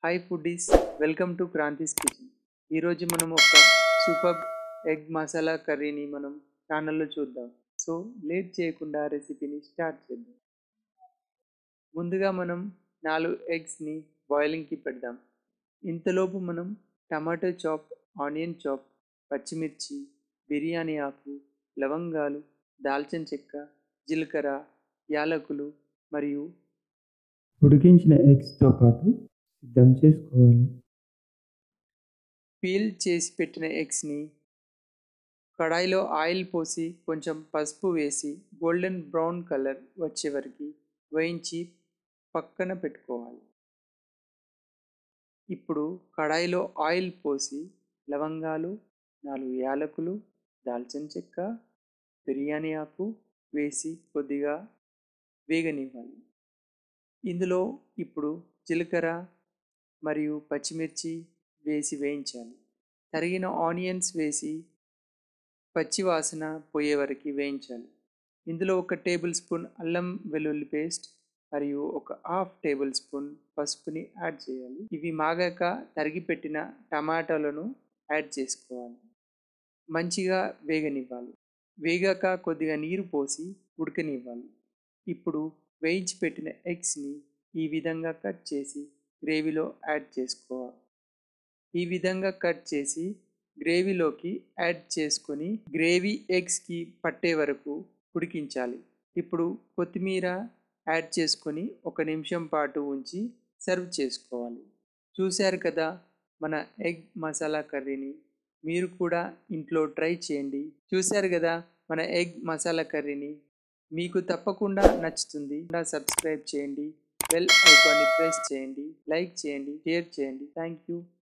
hi foodies welcome to Kranthi's kitchen ఈరోజు మనం ఒక సూపర్ ఎగ్ మసాలా కర్రీని మనం ఛానల్లో చూద్దాం సో లేట్ చేయకుండా రెసిపీని స్టార్ట్ చేద్దాం ముందుగా మనం నాలుగు ఎగ్స్ని బాయిలింగ్కి పెడదాం ఇంతలోపు మనం టమాటో చాప్ ఆనియన్ చాప్ పచ్చిమిర్చి బిర్యానీ ఆకు లవంగాలు దాల్చిన చెక్క జీలకర్ర యాలకులు మరియు ఉడికించిన ఎగ్స్తో పాటు సిద్ధం చేసుకోవాలి పీల్ చేసి పెట్టిన ఎగ్స్ని కడాయిలో ఆయిల్ పోసి కొంచెం పసుపు వేసి గోల్డెన్ బ్రౌన్ కలర్ వచ్చే వరకు వేయించి పక్కన పెట్టుకోవాలి ఇప్పుడు కడాయిలో ఆయిల్ పోసి లవంగాలు నాలుగు యాలకులు దాల్చిన చెక్క బిర్యానీ ఆకు వేసి కొద్దిగా వేగనివ్వాలి ఇందులో ఇప్పుడు జీలకర్ర మరియు పచ్చిమిర్చి వేసి వేయించాలి తరిగిన ఆనియన్స్ వేసి పచ్చి వాసన పోయే వరకు వేయించాలి ఇందులో ఒక టేబుల్ స్పూన్ అల్లం వెల్లుల్లి పేస్ట్ మరియు ఒక హాఫ్ టేబుల్ స్పూన్ పసుపుని యాడ్ చేయాలి ఇవి మాగాక తరిగి పెట్టిన టమాటాలను యాడ్ చేసుకోవాలి మంచిగా వేగనివ్వాలి వేగాక కొద్దిగా నీరు పోసి ఉడకనివ్వాలి ఇప్పుడు వేయించి పెట్టిన ఎగ్స్ని ఈ విధంగా కట్ చేసి గ్రేవీలో యాడ్ చేసుకోవాలి ఈ విధంగా కట్ చేసి గ్రేవీలోకి యాడ్ చేసుకొని గ్రేవీ ఎగ్స్కి పట్టే వరకు ఉడికించాలి ఇప్పుడు కొత్తిమీర యాడ్ చేసుకొని ఒక నిమిషం పాటు ఉంచి సర్వ్ చేసుకోవాలి చూశారు కదా మన ఎగ్ మసాలా కర్రీని మీరు కూడా ఇంట్లో ట్రై చేయండి చూశారు కదా మన ఎగ్ మసాలా కర్రీని మీకు తప్పకుండా నచ్చుతుంది సబ్స్క్రైబ్ చేయండి బెల్ ఐకాన్ని ప్రెస్ చేయండి లైక్ చేయండి షేర్ చేయండి థ్యాంక్ యూ